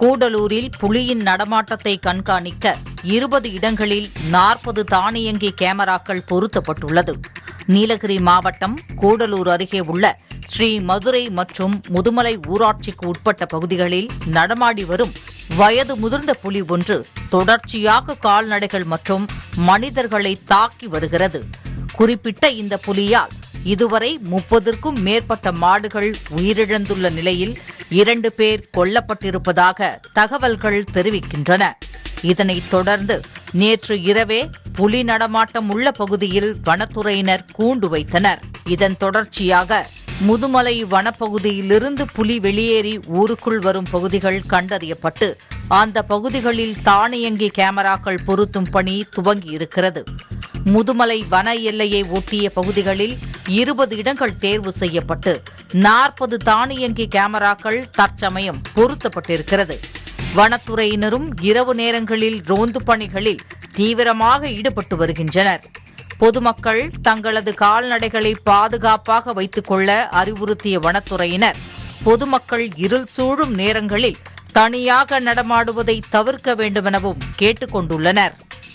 கூடலூரில் புலியின் நடமாட்டத்தை கண்காணிக்க இருபது இடங்களில் நாற்பது தானியங்கி கேமராக்கள் பொருத்தப்பட்டுள்ளது நீலகிரி மாவட்டம் கூடலூர் அருகே உள்ள ஸ்ரீ மதுரை மற்றும் முதுமலை ஊராட்சிக்கு உட்பட்ட பகுதிகளில் நடமாடி வரும் வயது முதிர்ந்த புலி ஒன்று தொடர்ச்சியாக கால்நடைகள் மற்றும் மனிதர்களை தாக்கி வருகிறது குறிப்பிட்ட இந்த புலியால் இதுவரை முப்பதற்கும் மேற்பட்ட மாடுகள் உயிரிழந்துள்ள நிலையில் இரண்டு பேர் கொல்லப்பட்டிருப்பதாக தகவல்கள் தெரிவிக்கின்றன இதனைத் தொடர்ந்து நேற்று இரவே புலி நடமாட்டம் உள்ள பகுதியில் வனத்துறையினர் கூண்டு வைத்தனர் இதன் தொடர்ச்சியாக முதுமலை வனப்பகுதியிலிருந்து புலி வெளியேறி ஊருக்குள் வரும் பகுதிகள் கண்டறியப்பட்டு அந்த பகுதிகளில் தானியங்கி கேமராக்கள் பொருத்தும் பணி துவங்கியிருக்கிறது முதுமலை வன எல்லையை ஒட்டிய பகுதிகளில் இருபது இடங்கள் தேர்வு செய்யப்பட்டு நாற்பது தானியங்கி கேமராக்கள் தற்சமயம் பொருத்தப்பட்டிருக்கிறது வனத்துறையினரும் இரவு நேரங்களில் ரோந்து பணிகளில் தீவிரமாக ஈடுபட்டு வருகின்றனர் பொதுமக்கள் தங்களது கால்நடைகளை பாதுகாப்பாக வைத்துக் கொள்ள அறிவுறுத்திய வனத்துறையினர் பொதுமக்கள் இருள் சூழும் நேரங்களில் தனியாக நடமாடுவதை தவிர்க்க வேண்டுமெனவும் கேட்டுக் கொண்டுள்ளனர்